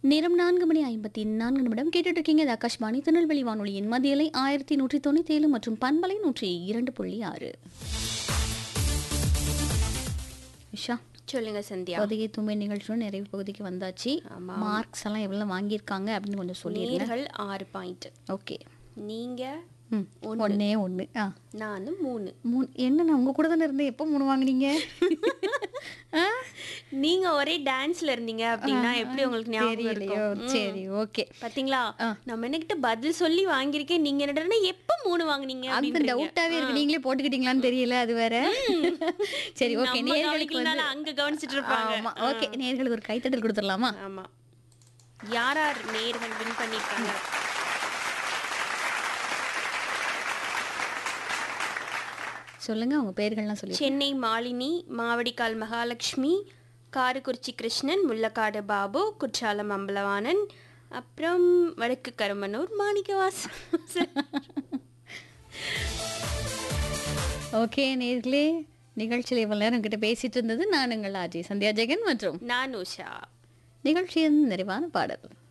நேரம் நான்கு மணி ஐம்பத்தி நான்கு நிமிடம் கேட்டுட்டு இருக்கீங்க இது ஆகாஷ்வாணி திருநெல்வேலி வானொலியின் மதியலை ஆயிரத்தி நூற்றி தொண்ணூத்தி ஏழு மற்றும் பண்பலை நூற்றி இரண்டு புள்ளி ஆறு உஷா சொல்லுங்க சந்தியா பொதிகை தும்பை நிகழ்ச்சியோட நிறைவு பகுதிக்கு வந்தாச்சு ஆமா. மார்க்ஸ் எல்லாம் எவ்வளவு வாங்கியிருக்காங்க அப்படின்னு கொஞ்சம் சொல்லிடுங்க நேர்கள் ஆறு பாயிண்ட் ஓகே நீங்க ம் ஒன்னே ஒன்று ஆ நானும் மூணு மூணு என்ன நான் உங்க கூட தானே இருந்தேன் எப்போ மூணு வாங்குனீங்க ஆ? நீங்க ஒரே டான்ஸ்ல இருந்தீங்க அப்படின்னா எப்படி உங்களுக்கு ஞாபகம் தெரியலையோ இருக்கும் சரி ஓகே பாத்தீங்களா நம்ம என்னகிட்ட பதில் சொல்லி வாங்கியிருக்கேன் நீங்க என்னடா எப்ப மூணு வாங்குனீங்க அந்த அப்படின்றீங்க. டவுட்டாவே இருக்கு நீங்களே போட்டுக்கிட்டீங்களான்னு தெரியல அது வேற சரி ஓகே நம்ம நேர்களுக்கு கவனிக்கலனாலும் அங்க கவனிச்சிட்டு இருப்பாங்க ஆமா ஓகே நேர்களுக்கு ஒரு கைத்தட்டல் கொடுத்துடலாமா ஆமா யார் யார் நேர்கள் வின் பண்ணிருக்காங்க சொல்லுங்க உங்க பேர்கள்லாம் சொல்லி சென்னை மாலினி மாவடிக்கால் மகாலட்சுமி காரக்குறிச்சி கிருஷ்ணன் முள்ளக்காடு பாபு குற்றாலம் அம்பலவாணன் அப்புறம் வடக்கு கருமனூர் மாணிக்கவாசன் ஓகே நேர்களே நிகழ்ச்சியில் இவ்வளவு நேரம் கிட்ட பேசிட்டு இருந்தது நான் உங்கள் ஆஜி சந்தியா ஜெகன் மற்றும் நான் உஷா நிகழ்ச்சியின் நிறைவான பாடல்